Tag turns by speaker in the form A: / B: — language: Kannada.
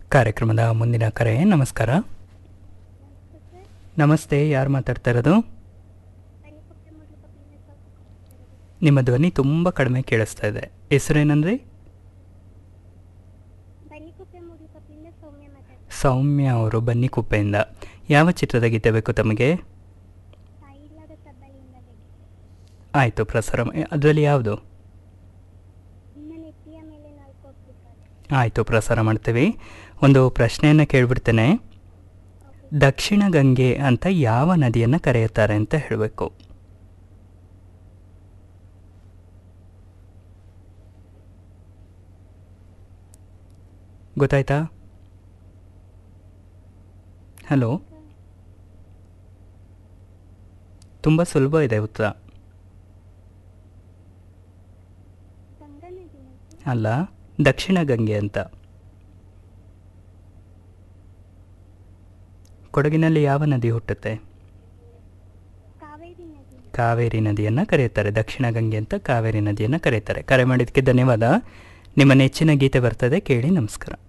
A: ಕಾರ್ಯಕ್ರಮದ ಮುಂದಿನ ಕರೆ ನಮಸ್ಕಾರ ನಮಸ್ತೆ ಯಾರು ಮಾತಾಡ್ತಾ ಇರೋದು ನಿಮ್ಮ ಧ್ವನಿ ತುಂಬ ಕಡಿಮೆ ಕೇಳಿಸ್ತಾ ಇದೆ ಹೆಸರೇನಂದ್ರಿ
B: ಬನ್ನಿಕುಪ್ಪೆ ಮೂಡಿಕಪ್ಪಿಂದ ಸೌಮ್ಯ ಮಾತಾಡ್ತೀನಿ
A: ಸೌಮ್ಯ ಅವರು ಬನ್ನಿಕುಪ್ಪೆಯಿಂದ ಯಾವ ಚಿತ್ರದ ಗೀತೆ ಬೇಕು ತಮಗೆ
B: ತಾಯಿ ಇಲ್ಲದ ತಬ್ಬಲಿಯಿಂದ ಬೇಕಿದೆ
A: ಆಯಿತು ಪ್ರಸಾರ ಅದರಲ್ಲಿ ಯಾವುದು
B: ನಿನ್ನ ನೆತ್ತಿಯ ಮೇಲೆ ನಾಲ್ಕು ಹೋಗ್ಬೇಕಾದ್ರೆ
A: ಆಯಿತು ಪ್ರಸಾರ ಮಾಡ್ತೀವಿ ಒಂದು ಪ್ರಶ್ನೆಯನ್ನು ಕೇಳಿಬಿಡ್ತೇನೆ ದಕ್ಷಿಣ ಗಂಗೆ ಅಂತ ಯಾವ ನದಿಯನ್ನು ಕರೆಯುತ್ತಾರೆ ಅಂತ ಹೇಳಬೇಕು ಗೊತ್ತಾಯ್ತಾ ಹಲೋ ತುಂಬ ಸುಲಭ ಇದೆ ಉತ್ತರ
B: ಗಂಗಾ ನದಿನ
A: ಅಲ್ಲ ದಕ್ಷಿಣ ಗಂಗೆ ಅಂತ ಕೊಡಗಿನಲ್ಲಿ ಯಾವ ನದಿ ಹುಟ್ಟುತ್ತೆ
B: ಕಾವೇರಿ ನದಿ
A: ಕಾವೇರಿ ನದಿಯನ್ನು ಕರೆಯುತ್ತಾರೆ ದಕ್ಷಿಣ ಗಂಗೆ ಅಂತ ಕಾವೇರಿ ನದಿಯನ್ನು ಕರೆಯುತ್ತಾರೆ ಕರೆ ಮಾಡಿದ್ದಕ್ಕೆ ಧನ್ಯವಾದ ನಿಮ್ಮ ನೆಚ್ಚಿನ ಗೀತೆ ಬರ್ತದೆ ಕೇಳಿ ನಮಸ್ಕಾರ